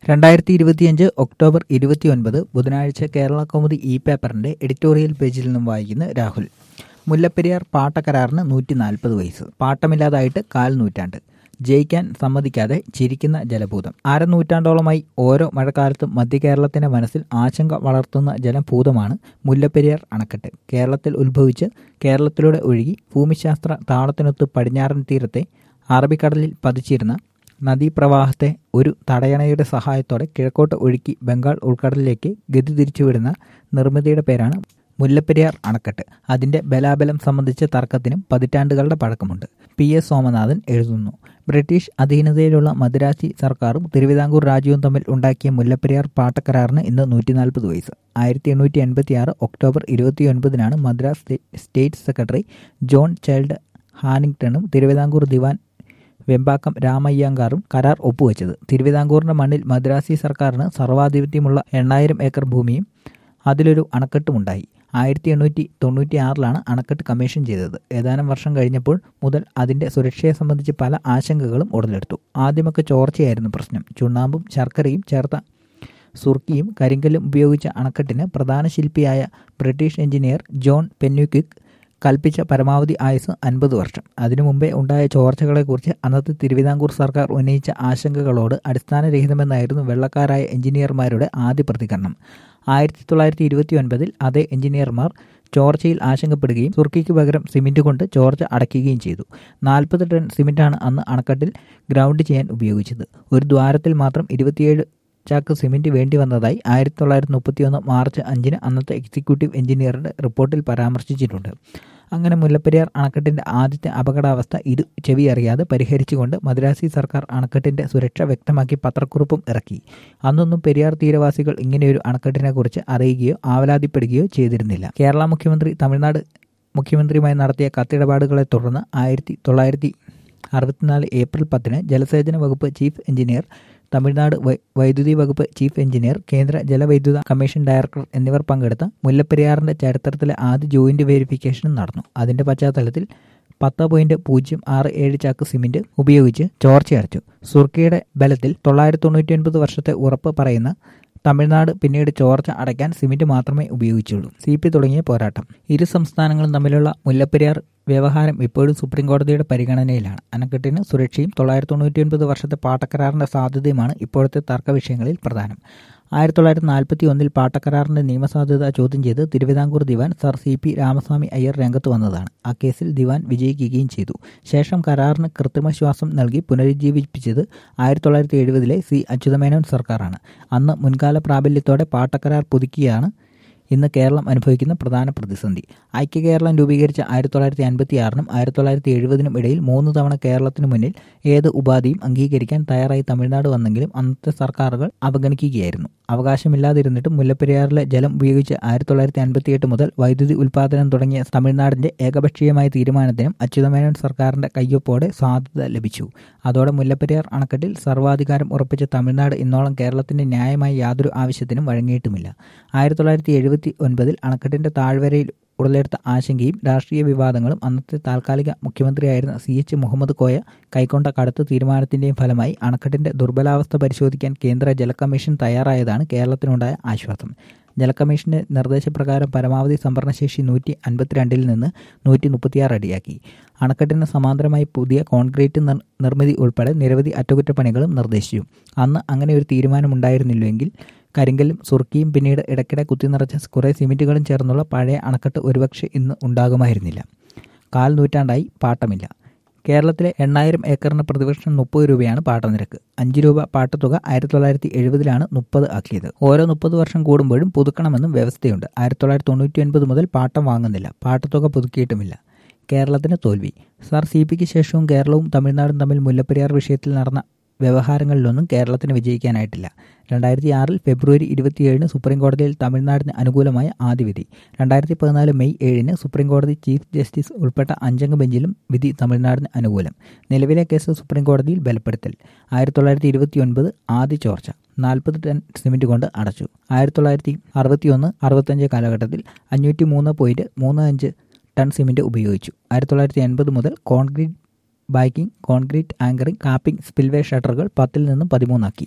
രണ്ടായിരത്തി ഇരുപത്തിയഞ്ച് ഒക്ടോബർ ഇരുപത്തിയൊൻപത് ബുധനാഴ്ച കേരള കൗമുദി ഇ പേപ്പറിന്റെ എഡിറ്റോറിയൽ പേജിൽ നിന്നും വായിക്കുന്ന രാഹുൽ മുല്ലപ്പെരിയാർ പാട്ടക്കരാറിന് നൂറ്റി നാൽപ്പത് വയസ്സ് പാട്ടമില്ലാതായിട്ട് കാൽ നൂറ്റാണ്ട് ജയിക്കാൻ സമ്മതിക്കാതെ ചിരിക്കുന്ന ജലഭൂതം അരനൂറ്റാണ്ടോളമായി ഓരോ മഴക്കാലത്തും മധ്യ കേരളത്തിന്റെ മനസ്സിൽ ആശങ്ക വളർത്തുന്ന ജലഭൂതമാണ് മുല്ലപ്പെരിയാർ അണക്കെട്ട് കേരളത്തിൽ ഉത്ഭവിച്ച് കേരളത്തിലൂടെ ഒഴുകി ഭൂമിശാസ്ത്ര താളത്തിനൊത്ത് പടിഞ്ഞാറൻ തീരത്തെ അറബിക്കടലിൽ പതിച്ചിരുന്ന നദീപ്രവാഹത്തെ ഒരു തടയണയുടെ സഹായത്തോടെ കിഴക്കോട്ട് ഒഴുക്കി ബംഗാൾ ഉൾക്കടലിലേക്ക് ഗതി തിരിച്ചുവിടുന്ന നിർമ്മിതിയുടെ പേരാണ് മുല്ലപ്പെരിയാർ അണക്കെട്ട് അതിന്റെ ബലാബലം സംബന്ധിച്ച തർക്കത്തിനും പതിറ്റാണ്ടുകളുടെ പഴക്കമുണ്ട് പി എസ് സോമനാഥൻ എഴുതുന്നു ബ്രിട്ടീഷ് അധീനതയിലുള്ള മദ്രാസി സർക്കാരും തിരുവിതാംകൂർ രാജ്യവും തമ്മിൽ ഉണ്ടാക്കിയ മുല്ലപ്പെരിയാർ പാട്ടക്കരാറിന് ഇന്ന് നൂറ്റി നാൽപ്പത് വയസ്സ് ആയിരത്തി എണ്ണൂറ്റി എൺപത്തി ആറ് ഒക്ടോബർ ഇരുപത്തിയൊൻപതിനാണ് Madras state secretary John Child ഹാനിങ്ടണും തിരുവിതാംകൂർ ദിവാൻ വെമ്പാക്കം രാമയ്യങ്കാറും കരാർ ഒപ്പുവെച്ചത് തിരുവിതാംകൂറിന്റെ മണ്ണിൽ മദ്രാസി സർക്കാരിന് സർവാധിപത്യമുള്ള എണ്ണായിരം ഏക്കർ ഭൂമിയും അതിലൊരു അണക്കെട്ടുമുണ്ടായി ആയിരത്തി എണ്ണൂറ്റി തൊണ്ണൂറ്റി ആറിലാണ് അണക്കെട്ട് കമ്മീഷൻ ചെയ്തത് ഏതാനും വർഷം കഴിഞ്ഞപ്പോൾ മുതൽ അതിന്റെ സുരക്ഷയെ സംബന്ധിച്ച് പല ആശങ്കകളും ഉടലെടുത്തു ആദ്യമൊക്കെ ചോർച്ചയായിരുന്നു പ്രശ്നം ചുണ്ണാമ്പും ശർക്കരയും ചേർത്ത സുർക്കിയും കരിങ്കല്ലും ഉപയോഗിച്ച അണക്കെട്ടിന് പ്രധാന ശില്പിയായ ബ്രിട്ടീഷ് എഞ്ചിനീയർ ജോൺ പെന്യൂക്വിക് കൽപ്പിച്ച പരമാവധി ആയുസ് അൻപത് വർഷം അതിനു മുമ്പേ ഉണ്ടായ ചോർച്ചകളെക്കുറിച്ച് അന്നത്തെ തിരുവിതാംകൂർ സർക്കാർ ഉന്നയിച്ച ആശങ്കകളോട് അടിസ്ഥാനരഹിതമെന്നായിരുന്നു വെള്ളക്കാരായ എഞ്ചിനീയർമാരുടെ ആദ്യ പ്രതികരണം ആയിരത്തി തൊള്ളായിരത്തി ഇരുപത്തി ഒൻപതിൽ അതേ എഞ്ചിനീയർമാർ ചോർച്ചയിൽ ആശങ്കപ്പെടുകയും തുർക്കിക്ക് പകരം സിമന്റ് കൊണ്ട് ചോർച്ച അടയ്ക്കുകയും ചെയ്തു നാൽപ്പത് ടൺ സിമന്റാണ് അന്ന് അണക്കെട്ടിൽ ഗ്രൗണ്ട് ചെയ്യാൻ ഉപയോഗിച്ചത് ഒരു ദ്വാരത്തിൽ മാത്രം ഇരുപത്തിയേഴ് ചാക്ക് സിമന്റ് വേണ്ടി വന്നതായി ആയിരത്തി തൊള്ളായിരത്തി മുപ്പത്തിയൊന്ന് മാർച്ച് അഞ്ചിന് അന്നത്തെ എക്സിക്യൂട്ടീവ് എഞ്ചിനീയറുടെ റിപ്പോർട്ടിൽ പരാമർശിച്ചിട്ടുണ്ട് അങ്ങനെ മുല്ലപ്പെരിയാർ അണക്കെട്ടിന്റെ ആദ്യത്തെ അപകടാവസ്ഥ ഇത് ചെവി അറിയാതെ പരിഹരിച്ചുകൊണ്ട് മദ്രാസി സർക്കാർ അണക്കെട്ടിന്റെ സുരക്ഷ വ്യക്തമാക്കി പത്രക്കുറിപ്പും ഇറക്കി അന്നൊന്നും പെരിയാർ തീരവാസികൾ ഇങ്ങനെയൊരു അണക്കെട്ടിനെ കുറിച്ച് അറിയുകയോ ആവലാതിപ്പെടുകയോ ചെയ്തിരുന്നില്ല കേരള മുഖ്യമന്ത്രി തമിഴ്നാട് മുഖ്യമന്ത്രിയുമായി നടത്തിയ കത്തിടപാടുകളെ തുടർന്ന് ആയിരത്തി തൊള്ളായിരത്തി അറുപത്തിനാല് ഏപ്രിൽ പത്തിന് ജലസേചന വകുപ്പ് ചീഫ് എഞ്ചിനീയർ തമിഴ്നാട് വൈദ്യുതി വകുപ്പ് ചീഫ് എഞ്ചിനീയർ കേന്ദ്ര ജലവൈദ്യുത കമ്മീഷൻ ഡയറക്ടർ എന്നിവർ പങ്കെടുത്ത മുല്ലപ്പെരിയാറിന്റെ ചരിത്രത്തിലെ ആദ്യ ജോയിന്റ് വെരിഫിക്കേഷനും നടന്നു അതിന്റെ പശ്ചാത്തലത്തിൽ പത്ത് പോയിന്റ് പൂജ്യം ആറ് ഏഴ് ചാക്ക് സിമന്റ് ഉപയോഗിച്ച് ചോർച്ചയടച്ചു സുർക്കിയുടെ ബലത്തിൽ തൊള്ളായിരത്തി തൊണ്ണൂറ്റി ഒൻപത് വർഷത്തെ ഉറപ്പ് പറയുന്ന തമിഴ്നാട് പിന്നീട് ചോർച്ച അടയ്ക്കാൻ സിമന്റ് മാത്രമേ ഉപയോഗിച്ചുള്ളൂ സി പി തുടങ്ങിയ പോരാട്ടം ഇരു സംസ്ഥാനങ്ങളും തമ്മിലുള്ള മുല്ലപ്പെരിയാർ വ്യവഹാരം ഇപ്പോഴും സുപ്രീം കോടതിയുടെ പരിഗണനയിലാണ് അണക്കെട്ടിന് സുരക്ഷയും തൊള്ളായിരത്തി തൊണ്ണൂറ്റി ഒൻപത് വർഷത്തെ പാട്ടക്കരാറിന്റെ സാധ്യതയുമാണ് ഇപ്പോഴത്തെ തർക്ക വിഷയങ്ങളിൽ പ്രധാനം ആയിരത്തി തൊള്ളായിരത്തി നാൽപ്പത്തി ഒന്നിൽ പാട്ടക്കരാറിന്റെ നിയമസാധ്യത ചോദ്യം ചെയ്ത് തിരുവിതാംകൂർ ദിവാൻ sir C P Ramaswamy Iyer രംഗത്ത് വന്നതാണ് ആ കേസിൽ ദിവാൻ വിജയിക്കുകയും ചെയ്തു ശേഷം കരാറിന് കൃത്രിമശ്വാസം നൽകി പുനരുജ്ജീവിപ്പിച്ചത് ആയിരത്തി തൊള്ളായിരത്തി എഴുപതിലെ സി അച്യുതമേനോൻ സർക്കാരാണ് അന്ന് മുൻകാല പ്രാബല്യത്തോടെ പാട്ടക്കരാർ പുതുക്കിയാണ് ഇന്ന് കേരളം അനുഭവിക്കുന്ന പ്രധാന പ്രതിസന്ധി ഐക്യ കേരളം രൂപീകരിച്ച ആയിരത്തി തൊള്ളായിരത്തി അൻപത്തി ആറിനും ആയിരത്തി തൊള്ളായിരത്തി എഴുപതിനും ഇടയിൽ മൂന്ന് തവണ കേരളത്തിനു മുന്നിൽ ഏത് ഉപാധിയും അംഗീകരിക്കാൻ തയ്യാറായി തമിഴ്നാട് വന്നെങ്കിലും അന്നത്തെ സർക്കാരുകൾ അവഗണിക്കുകയായിരുന്നു അവകാശമില്ലാതിരുന്നിട്ടും മുല്ലപ്പെരിയാറിലെ ജലം ഉപയോഗിച്ച് ആയിരത്തി തൊള്ളായിരത്തി അൻപത്തിയെട്ട് മുതൽ വൈദ്യുതി ഉൽപ്പാദനം തുടങ്ങിയ തമിഴ്നാടിന്റെ ഏകപക്ഷീയമായ തീരുമാനത്തിനും അച്യുതമേനോൻ സർക്കാരിന്റെ കയ്യൊപ്പോടെ സാധ്യത ലഭിച്ചു അതോടെ മുല്ലപ്പെരിയാർ അണക്കെട്ടിൽ സർവാധികാരം ഉറപ്പിച്ച തമിഴ്നാട് ഇന്നോളം കേരളത്തിന്റെ ന്യായമായ യാതൊരു ആവശ്യത്തിനും വഴങ്ങിയിട്ടുമില്ല ആയിരത്തി തൊള്ളായിരത്തി എഴുപത്തി ഒൻപതിൽ അണക്കെട്ടിന്റെ താഴ്വരയിൽ ഉടലെടുത്ത ആശങ്കയും രാഷ്ട്രീയ വിവാദങ്ങളും അന്നത്തെ താൽക്കാലിക മുഖ്യമന്ത്രിയായിരുന്ന സി എച്ച് മുഹമ്മദ് കോയ കൈക്കൊണ്ട കടുത്ത തീരുമാനത്തിന്റെയും ഫലമായി അണക്കെട്ടിന്റെ ദുർബലാവസ്ഥ പരിശോധിക്കാൻ കേന്ദ്ര ജലകമ്മീഷൻ തയ്യാറായതാണ് കേരളത്തിനുണ്ടായ ആശ്വാസം ജലകമ്മീഷന്റെ നിർദ്ദേശപ്രകാരം പരമാവധി സംഭരണശേഷി നൂറ്റി അൻപത്തിരണ്ടിൽ നിന്ന് നൂറ്റി മുപ്പത്തിയാറ് അടിയാക്കി അണക്കെട്ടിന് സമാന്തരമായി പുതിയ കോൺക്രീറ്റ് നിർമ്മിതി ഉൾപ്പെടെ നിരവധി അറ്റകുറ്റപ്പണികളും നിർദ്ദേശിച്ചു അന്ന് അങ്ങനെ ഒരു തീരുമാനമുണ്ടായിരുന്നില്ലെങ്കിൽ കരിങ്കല്ലും സുർക്കിയും പിന്നീട് ഇടയ്ക്കിടെ കുത്തിനിറച്ച കുറേ സിമെന്റുകളും ചേർന്നുള്ള പഴയ അണക്കെട്ട് ഒരുപക്ഷെ ഇന്ന് ഉണ്ടാകുമായിരുന്നില്ല കാൽ നൂറ്റാണ്ടായി പാട്ടമില്ല കേരളത്തിലെ എണ്ണായിരം ഏക്കറിന് പ്രതിവർഷം മുപ്പത് രൂപയാണ് പാട്ടനിരക്ക് അഞ്ച് രൂപ പാട്ടത്തുക ആയിരത്തി തൊള്ളായിരത്തി എഴുപതിലാണ് മുപ്പത് ആക്കിയത് ഓരോ മുപ്പത് വർഷം കൂടുമ്പോഴും പുതുക്കണമെന്നും വ്യവസ്ഥയുണ്ട് ആയിരത്തി തൊള്ളായിരത്തി തൊണ്ണൂറ്റി ഒൻപത് മുതൽ പാട്ടം വാങ്ങുന്നില്ല പാട്ടത്തുക പുതുക്കിയിട്ടുമില്ല കേരളത്തിന് തോൽവി സർ സി പിക്ക് ശേഷവും കേരളവും തമിഴ്നാടും തമ്മിൽ മുല്ലപ്പെരിയാർ വിഷയത്തിൽ നടന്ന വ്യവഹാരങ്ങളിലൊന്നും കേരളത്തിന് വിജയിക്കാനായിട്ടില്ല രണ്ടായിരത്തി ആറിൽ ഫെബ്രുവരി ഇരുപത്തിയേഴിന് സുപ്രീം കോടതിയിൽ തമിഴ്നാടിന് അനുകൂലമായ ആദ്യ വിധി രണ്ടായിരത്തി പതിനാല് മെയ് ഏഴിന് സുപ്രീം കോടതി ചീഫ് ജസ്റ്റിസ് ഉൾപ്പെട്ട അഞ്ചംഗ ബെഞ്ചിലും വിധി തമിഴ്നാടിന് അനുകൂലം നിലവിലെ കേസ് സുപ്രീം കോടതിയിൽ ബലപ്പെടുത്തൽ ആയിരത്തി തൊള്ളായിരത്തി ഇരുപത്തി ഒൻപത് ആദ്യ ചോർച്ച നാൽപ്പത് ടൺ സിമെന്റ് കൊണ്ട് അടച്ചു ആയിരത്തി തൊള്ളായിരത്തി അറുപത്തിയൊന്ന് അറുപത്തഞ്ച് കാലഘട്ടത്തിൽ അഞ്ഞൂറ്റി മൂന്ന് പോയിന്റ് മൂന്ന് അഞ്ച് ടൺ സിമെന്റ് ഉപയോഗിച്ചു ആയിരത്തി തൊള്ളായിരത്തി എൺപത് മുതൽ concrete backing concrete anchoring capping spillway ഷട്ടറുകൾ പത്തിൽ നിന്നും പതിമൂന്നാക്കി